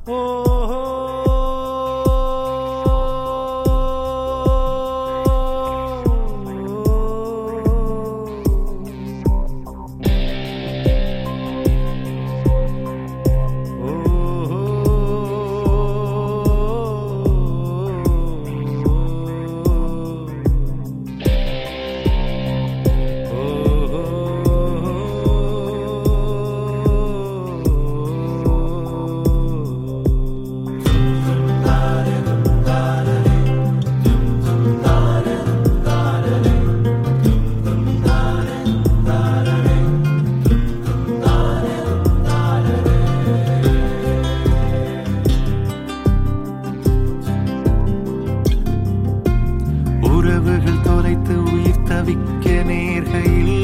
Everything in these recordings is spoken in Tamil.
உறவுகள் தொலைத்து உயிர் தவிக்க நேர்கையில்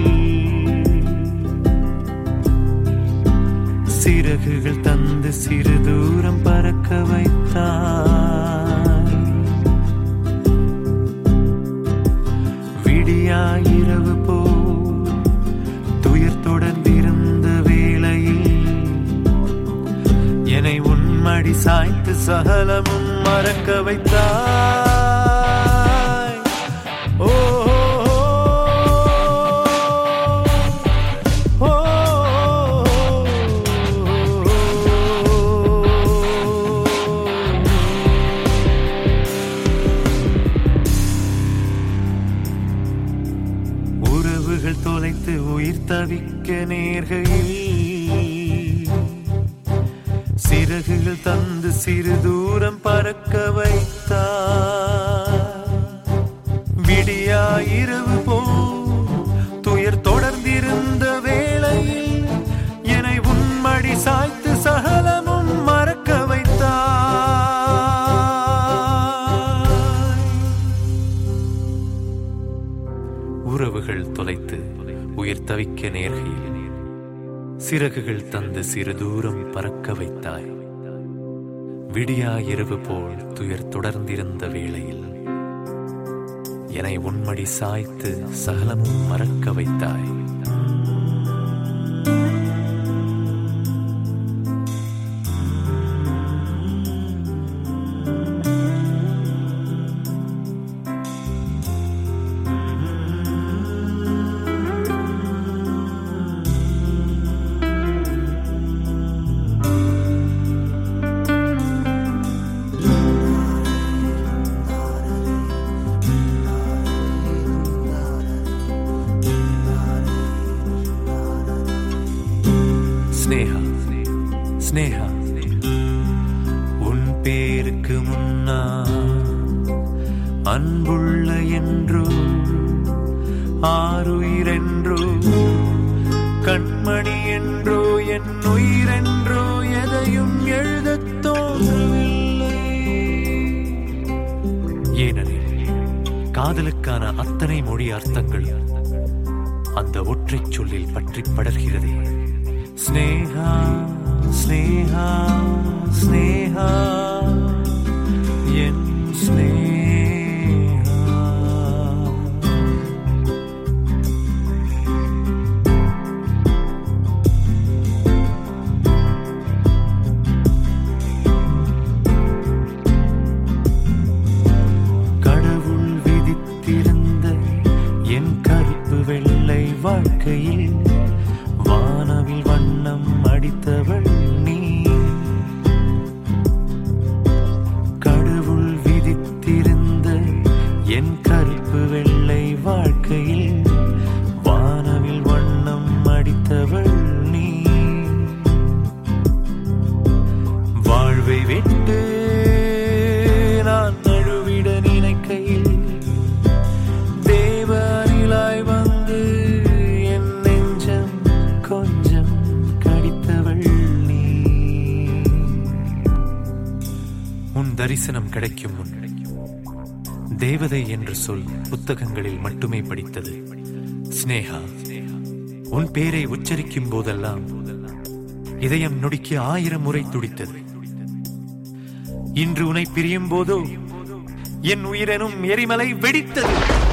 சிறகுகள் தந்து சிறு தூரம் பறக்க வைத்தாய் விடியாயிரவு போ துயர் தொடர்ந்திருந்த வேளையில் என்னை உன்மடி சாய்த்து சகலமும் மறக்க வைத்தாய் ஓ ஓ, உறவுகள் தொலைத்து உயிர் தவிக்க நேர்கையில் சிறகுகள் தந்து சிறு தூரம் பறக்க வைத்தார் விடியாயிரவு போ துயர் தொடர்ந்திருந்த வேளையில் என்னை உன்மடி சாய்த்து சகலமும் மறக்க வைத்தாய் உறவுகள் தொலைத்து உயிர் தவிக்க நேர்கையில் சிறகுகள் தந்து சிறு தூரம் பறக்க வைத்தாய் விடியா இரவு போல் துயர் தொடர்ந்திருந்த வேளையில் என்னை உன்மடி சாய்த்து சகலமும் மறக்க வைத்தாய் ஸ்னேகா ஸ்னேகா உன் பேருக்கு முன்னா அன்புள்ள என்றோ ஆறுயிரென்றோ கண்மணி என்றோ என் உயிரென்றோ எதையும் எழுதத் தோன்றவில்லை ஏனெனில் காதலுக்கான அத்தனை மொழி அர்த்தங்கள் அந்த ஒற்றைச் சொல்லில் பற்றி படர்கிறதே ஸ்னேகா ஸ்னேகா ஸ்னேகா என் ஸ்னேகா கடவுள் விதித்திருந்த என் கருப்பு வெள்ளை வாழ்க்கையில் வானவில் வண்ணம் அடித்தவள் நீ கடவுள் விதித்திருந்த என் கருப்பு வெள்ளை வாழ்க்கையில் வானவில் வண்ணம் அடித்தவள் நீ வாழ்வை விட்டு நான் நழுவிட நினைக்கையில் தேவ அருளாய் வந்து என் நெஞ்சம் கொஞ்சம் கடித்தவள் நீ உன் தரிசனம் கிடைக்கும் முன் தேவதை என்று சொல் புத்தகங்களில் மட்டுமே படித்தது ஸ்னேகா உன் பேரை உச்சரிக்கும் போதெல்லாம் இதயம் நொடிக்கு ஆயிரம் முறை துடித்தது இன்று உன்னை பிரியும் போதோ என் உயிரெனும் எரிமலை வெடித்தது